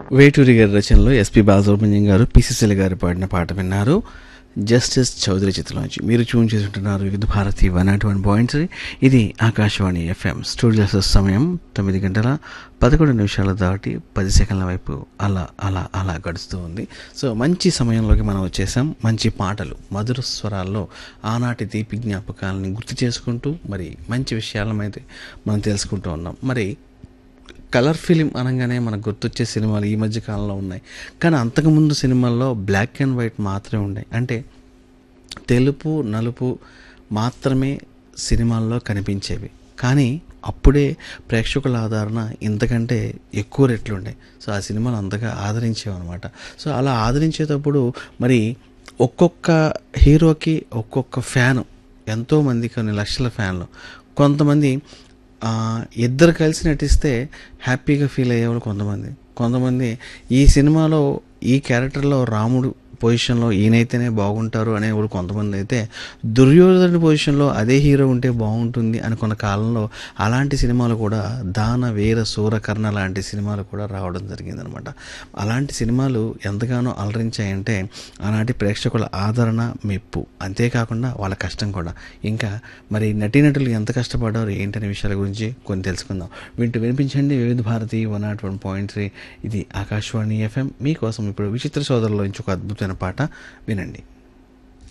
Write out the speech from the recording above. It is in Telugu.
వేటూరి గారి రచనలో ఎస్పి బాలసుబ్రహ్మణ్యం గారు పిసిసిల్ గారు పాడిన పాట విన్నారు జస్టిస్ చౌదరి చిత్రంలోంచి మీరు చూన్ చేసుకుంటున్నారు Vividh Bharati one nought one point ఇది ఆకాశవాణి ఎఫ్ఎం స్టూడియో సమయం తొమ్మిది గంటల పదకొండు నిమిషాలు దాటి పది సెకండ్ల వైపు అలా అలా అలా గడుస్తూ ఉంది సో మంచి సమయంలోకి మనం వచ్చేసాం మంచి పాటలు మధుర స్వరాల్లో ఆనాటి తీపి జ్ఞాపకాలని గుర్తు చేసుకుంటూ మరి మంచి విషయాలను అయితే మనం తెలుసుకుంటూ ఉన్నాం మరి కలర్ ఫిలిం అనగానే మనకు గుర్తొచ్చే సినిమాలు ఈ మధ్య కాలంలో ఉన్నాయి కానీ అంతకుముందు సినిమాల్లో బ్లాక్ అండ్ వైట్ మాత్రమే ఉన్నాయి అంటే తెలుపు నలుపు మాత్రమే సినిమాల్లో కనిపించేవి కానీ అప్పుడే ప్రేక్షకుల ఆదరణ ఇంతకంటే ఎక్కువ రెట్లు ఉండే సో ఆ సినిమాలు అంతగా ఆదరించేవన్నమాట సో అలా ఆదరించేటప్పుడు మరి ఒక్కొక్క హీరోకి ఒక్కొక్క ఫ్యాను ఎంతోమంది కొన్ని లక్షల ఫ్యాన్లు కొంతమంది ఆ, ఇద్దరు కలిసి నటిస్తే హ్యాపీగా ఫీల్ అయ్యేవాళ్ళు కొంతమంది కొంతమంది ఈ సినిమాలో ఈ క్యారెక్టర్లో రాముడు పొజిషన్లో ఈయనైతేనే బాగుంటారు అనేవాళ్ళు కొంతమంది అయితే దుర్యోధన పొజిషన్లో అదే హీరో ఉంటే బాగుంటుంది అనుకున్న కాలంలో అలాంటి సినిమాలు కూడా దాన వీర సూరకర్ణ లాంటి సినిమాలు కూడా రావడం జరిగిందనమాట అలాంటి సినిమాలు ఎంతగానో అలరించాయంటే ఆనాటి ప్రేక్షకుల ఆదరణ మెప్పు అంతేకాకుండా వాళ్ళ కష్టం కూడా ఇంకా మరి నటీనటులు ఎంత కష్టపడ్డారు ఏంటనే విషయాల గురించి కొన్ని తెలుసుకుందాం వింటూ వినిపించండి Vividh Bharati one nought one point three ఇది ఆకాశవాణి ఎఫ్ఎం మీకోసం ఇప్పుడు విచిత్ర సోదరులో నుంచి ఒక అద్భుతమైన పాట వినండి